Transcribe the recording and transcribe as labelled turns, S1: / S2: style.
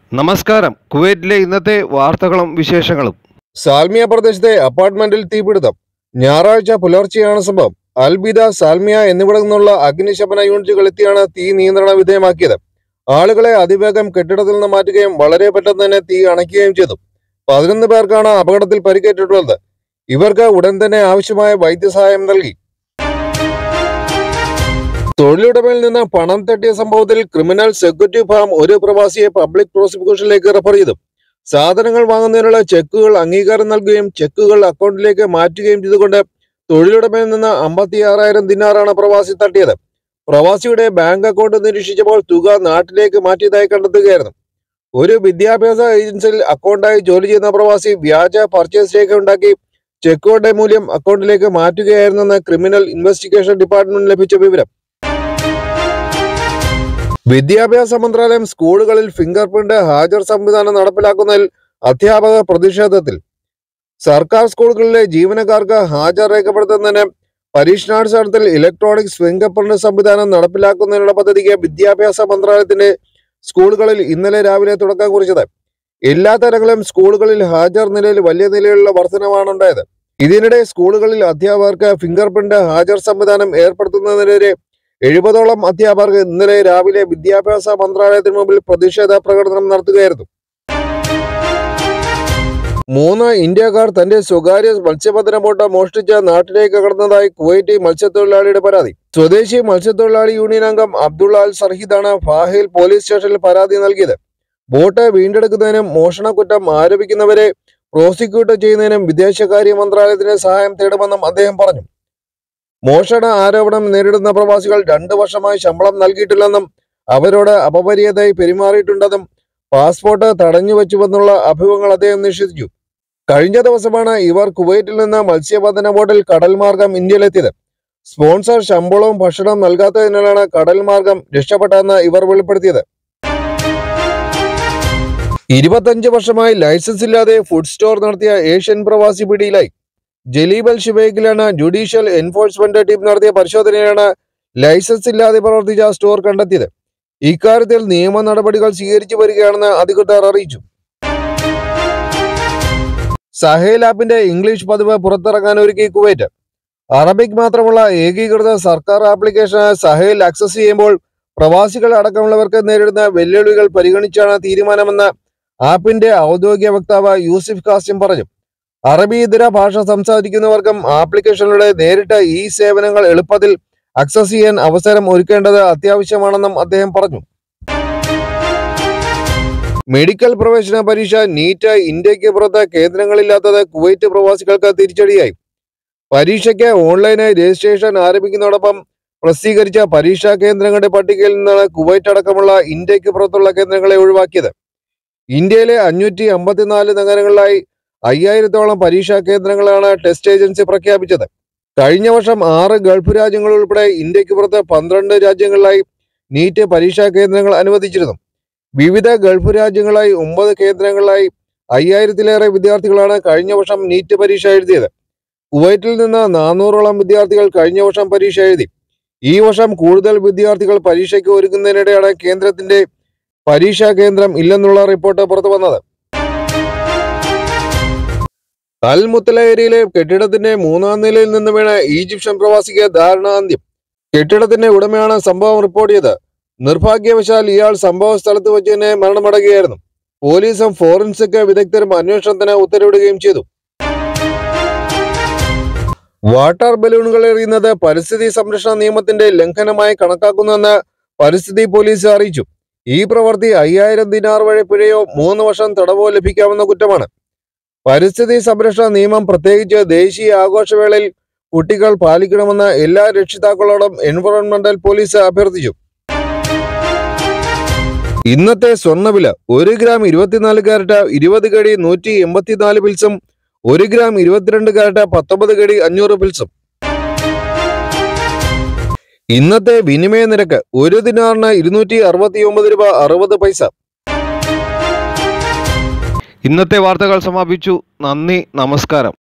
S1: നമസ്കാരം കുവൈറ്റിലെ ഇന്നത്തെ വാർത്തകളും വിശേഷങ്ങളും
S2: സാൽമിയ പ്രദേശത്തെ അപ്പാർട്ട്മെന്റിൽ തീപിടുത്തം ഞായറാഴ്ച പുലർച്ചെയാണ് സംഭവം അൽബിദ സാൽമിയ എന്നിവിടങ്ങളിൽ നിന്നുള്ള അഗ്നിശമന യൂണിറ്റുകൾ എത്തിയാണ് തീ നിയന്ത്രണ വിധേയമാക്കിയത് ആളുകളെ അതിവേഗം കെട്ടിടത്തിൽ നിന്ന് മാറ്റുകയും വളരെ പെട്ടെന്ന് തന്നെ തീ അണയ്ക്കുകയും ചെയ്തു പതിനൊന്ന് പേർക്കാണ് അപകടത്തിൽ പരിക്കേറ്റിട്ടുള്ളത് ഇവർക്ക് ഉടൻ തന്നെ ആവശ്യമായ വൈദ്യസഹായം നൽകി തൊഴിലുടമയിൽ നിന്ന് പണം തട്ടിയ സംഭവത്തിൽ ക്രിമിനൽ സെക്യൂരിറ്റി ഫാം ഒരു പ്രവാസിയെ പബ്ലിക് പ്രോസിക്യൂഷനിലേക്ക് റെഫർ ചെയ്തു സാധനങ്ങൾ വാങ്ങുന്നതിനുള്ള ചെക്കുകൾ അംഗീകാരം നൽകുകയും ചെക്കുകൾ അക്കൗണ്ടിലേക്ക് മാറ്റുകയും ചെയ്തുകൊണ്ട് തൊഴിലുടമയിൽ നിന്ന് അമ്പത്തി ആറായിരം ദിനാറാണ് പ്രവാസി തട്ടിയത് പ്രവാസിയുടെ ബാങ്ക് അക്കൗണ്ട് നിരീക്ഷിച്ചപ്പോൾ തുക നാട്ടിലേക്ക് മാറ്റിയതായി കണ്ടെത്തുകയായിരുന്നു ഒരു വിദ്യാഭ്യാസ ഏജൻസിയിൽ അക്കൗണ്ടായി ജോലി ചെയ്യുന്ന പ്രവാസി വ്യാജ പർച്ചേസ് രേഖ ഉണ്ടാക്കി ചെക്കുകളുടെ മൂല്യം അക്കൗണ്ടിലേക്ക് മാറ്റുകയായിരുന്നെന്ന് ക്രിമിനൽ ഇൻവെസ്റ്റിഗേഷൻ ഡിപ്പാർട്ട്മെന്റ് ലഭിച്ച വിവരം വിദ്യാഭ്യാസ മന്ത്രാലയം സ്കൂളുകളിൽ ഫിംഗർ പ്രിന്റ് ഹാജർ സംവിധാനം നടപ്പിലാക്കുന്നതിൽ അധ്യാപകർ പ്രതിഷേധത്തിൽ സർക്കാർ സ്കൂളുകളിലെ ജീവനക്കാർക്ക് ഹാജർ രേഖപ്പെടുത്തുന്നതിന് പരീക്ഷണാടിസ്ഥാനത്തിൽ ഇലക്ട്രോണിക്സ് ഫിംഗർ പ്രിന്റ് സംവിധാനം നടപ്പിലാക്കുന്നതിനുള്ള പദ്ധതിക്ക് വിദ്യാഭ്യാസ മന്ത്രാലയത്തിന്റെ സ്കൂളുകളിൽ ഇന്നലെ രാവിലെ തുടക്കം കുറിച്ചത് എല്ലാ തരങ്ങളും സ്കൂളുകളിൽ ഹാജർ നിലയിൽ വലിയ നിലയിലുള്ള വർധനമാണ് ഉണ്ടായത് ഇതിനിടെ സ്കൂളുകളിൽ അധ്യാപകർക്ക് ഫിംഗർ പ്രിന്റ് ഹാജർ സംവിധാനം ഏർപ്പെടുത്തുന്നതിനെതിരെ എഴുപതോളം അധ്യാപകർ ഇന്നലെ രാവിലെ വിദ്യാഭ്യാസ മന്ത്രാലയത്തിന് മുമ്പിൽ പ്രതിഷേധ പ്രകടനം നടത്തുകയായിരുന്നു മൂന്ന് ഇന്ത്യക്കാർ തന്റെ സ്വകാര്യ മത്സ്യബന്ധന ബോട്ട് മോഷ്ടിച്ച് നാട്ടിലേക്ക് കടന്നതായി കുവൈറ്റി മത്സ്യത്തൊഴിലാളിയുടെ പരാതി സ്വദേശി മത്സ്യത്തൊഴിലാളി യൂണിയൻ അംഗം അബ്ദുള്ള അൽ സർഹിദാണ് ഫാഹിൽ പോലീസ് സ്റ്റേഷനിൽ പരാതി നൽകിയത് ബോട്ട് വീണ്ടെടുക്കുന്നതിനും മോഷണക്കുറ്റം ആരോപിക്കുന്നവരെ പ്രോസിക്യൂട്ട് ചെയ്യുന്നതിനും വിദേശകാര്യ മന്ത്രാലയത്തിന്റെ സഹായം തേടുമെന്നും അദ്ദേഹം പറഞ്ഞു മോഷണ ആരോപണം നേരിടുന്ന പ്രവാസികൾ രണ്ടു വർഷമായി ശമ്പളം നൽകിയിട്ടില്ലെന്നും അവരോട് അപമര്യാദയായി പെരുമാറിയിട്ടുണ്ടെന്നും പാസ്പോർട്ട് തടഞ്ഞു വെച്ചുവെന്നുള്ള അഭിമുഖങ്ങൾ അദ്ദേഹം നിഷേധിച്ചു കഴിഞ്ഞ ദിവസമാണ് ഇവർ കുവൈറ്റിൽ നിന്ന് മത്സ്യബന്ധന ബോട്ടിൽ കടൽ മാർഗം ഇന്ത്യയിലെത്തിയത് സ്പോൺസർ ശമ്പളവും ഭക്ഷണവും നൽകാത്തതിനാലാണ് കടൽ മാർഗം രക്ഷപ്പെട്ടതെന്ന് ഇവർ വെളിപ്പെടുത്തിയത് ഇരുപത്തഞ്ച് വർഷമായി ലൈസൻസ് ഇല്ലാതെ ഫുഡ് സ്റ്റോർ നടത്തിയ ഏഷ്യൻ പ്രവാസി പിടിയിലായി ജലീബ് അൽ ഷിബേക്കിലാണ് ജുഡീഷ്യൽ എൻഫോഴ്സ്മെന്റ് ടീം നടത്തിയ പരിശോധനയിലാണ് ലൈസൻസ് ഇല്ലാതെ പ്രവർത്തിച്ച സ്റ്റോർ കണ്ടെത്തിയത് ഇക്കാര്യത്തിൽ നിയമ നടപടികൾ സ്വീകരിച്ചു വരികയാണെന്ന് അധികൃതർ അറിയിച്ചു സഹേൽ ആപ്പിന്റെ ഇംഗ്ലീഷ് പതിവ് പുറത്തിറങ്ങാൻ ഒരുക്കി കുവൈറ്റ് അറബിക് മാത്രമുള്ള ഏകീകൃത സർക്കാർ ആപ്ലിക്കേഷനായ സഹേൽ ആക്സസ് ചെയ്യുമ്പോൾ പ്രവാസികൾ അടക്കമുള്ളവർക്ക് നേരിടുന്ന വെല്ലുവിളികൾ പരിഗണിച്ചാണ് തീരുമാനമെന്ന് ആപ്പിന്റെ ഔദ്യോഗിക വക്താവ് യൂസിഫ് കാസിം പറഞ്ഞു അറബി ഇതര ഭാഷ സംസാരിക്കുന്നവർക്കും ആപ്ലിക്കേഷനിലൂടെ നേരിട്ട് ഈ സേവനങ്ങൾ എളുപ്പത്തിൽ അക്സസ് ചെയ്യാൻ അവസരം ഒരുക്കേണ്ടത് അത്യാവശ്യമാണെന്നും അദ്ദേഹം പറഞ്ഞു മെഡിക്കൽ പ്രവേശന പരീക്ഷ നീറ്റ് ഇന്ത്യക്ക് പുറത്ത് കേന്ദ്രങ്ങളില്ലാത്തത് കുവൈറ്റ് പ്രവാസികൾക്ക് തിരിച്ചടിയായി പരീക്ഷയ്ക്ക് ഓൺലൈനായി രജിസ്ട്രേഷൻ ആരംഭിക്കുന്നതോടൊപ്പം പ്രസിദ്ധീകരിച്ച പരീക്ഷാ കേന്ദ്രങ്ങളുടെ പട്ടികയിൽ നിന്നാണ് കുവൈറ്റ് അടക്കമുള്ള ഇന്ത്യക്ക് പുറത്തുള്ള കേന്ദ്രങ്ങളെ ഒഴിവാക്കിയത് ഇന്ത്യയിലെ അഞ്ഞൂറ്റി അമ്പത്തിനാല് നഗരങ്ങളിലായി അയ്യായിരത്തോളം പരീക്ഷാ കേന്ദ്രങ്ങളാണ് ടെസ്റ്റ് ഏജൻസി പ്രഖ്യാപിച്ചത് കഴിഞ്ഞ വർഷം ആറ് ഗൾഫ് രാജ്യങ്ങൾ ഉൾപ്പെടെ ഇന്ത്യക്ക് പുറത്ത് പന്ത്രണ്ട് രാജ്യങ്ങളിലായി നീറ്റ് പരീക്ഷാ കേന്ദ്രങ്ങൾ അനുവദിച്ചിരുന്നു വിവിധ ഗൾഫ് രാജ്യങ്ങളായി ഒമ്പത് കേന്ദ്രങ്ങളിലായി അയ്യായിരത്തിലേറെ വിദ്യാർത്ഥികളാണ് കഴിഞ്ഞ വർഷം നീറ്റ് പരീക്ഷ എഴുതിയത് കുവൈറ്റിൽ നിന്ന് നാനൂറോളം വിദ്യാർത്ഥികൾ കഴിഞ്ഞ വർഷം പരീക്ഷ എഴുതി ഈ വർഷം കൂടുതൽ വിദ്യാർത്ഥികൾ പരീക്ഷയ്ക്ക് ഒരുങ്ങുന്നതിനിടെയാണ് കേന്ദ്രത്തിന്റെ പരീക്ഷാ കേന്ദ്രം ഇല്ലെന്നുള്ള റിപ്പോർട്ട് പുറത്തു വന്നത് അൽ മുത്തലയേരിയിലെ കെട്ടിടത്തിന്റെ മൂന്നാം നിലയിൽ നിന്ന് വീണ ഈജിപ്ഷ്യൻ പ്രവാസിക്ക് ദാരുണാന്ത്യം കെട്ടിടത്തിന്റെ ഉടമയാണ് സംഭവം റിപ്പോർട്ട് ചെയ്തത് നിർഭാഗ്യവശാൽ ഇയാൾ സംഭവ സ്ഥലത്ത് വെച്ച് തന്നെ മരണമടയുകയായിരുന്നു പോലീസും ഫോറൻസിക് വിദഗ്ധരും അന്വേഷണത്തിന് ഉത്തരവിടുകയും ചെയ്തു വാട്ടർ ബലൂണുകൾ എറിയുന്നത് പരിസ്ഥിതി സംരക്ഷണ നിയമത്തിന്റെ ലംഘനമായി കണക്കാക്കുന്നുവെന്ന് പരിസ്ഥിതി പോലീസ് അറിയിച്ചു ഈ പ്രവൃത്തി അയ്യായിരം ദിനാർ വഴി പിഴയോ മൂന്ന് വർഷം തടവോ ലഭിക്കാവുന്ന കുറ്റമാണ് പരിസ്ഥിതി സംരക്ഷണ നിയമം പ്രത്യേകിച്ച് ദേശീയ ആഘോഷവേളയിൽ കുട്ടികൾ പാലിക്കണമെന്ന് എല്ലാ രക്ഷിതാക്കളോടും എൻവയോൺമെന്റൽ പോലീസ് അഭ്യർത്ഥിച്ചു ഇന്നത്തെ സ്വർണ്ണവില ഒരു ഗ്രാം ഇരുപത്തിനാല് കാരറ്റ് ഇരുപത് കടി നൂറ്റി എൺപത്തിനാല് പിൽസും ഒരു ഗ്രാം ഇരുപത്തിരണ്ട് കാരറ്റ് പത്തൊമ്പത് കടി അഞ്ഞൂറ് പിൽസും ഇന്നത്തെ വിനിമയ നിരക്ക് ഒരു ദിനാറിന് ഇരുന്നൂറ്റി അറുപത്തി ഒമ്പത് രൂപ അറുപത് പൈസ
S1: ഇന്നത്തെ വാർത്തകൾ സമാപിച്ചു നന്ദി നമസ്കാരം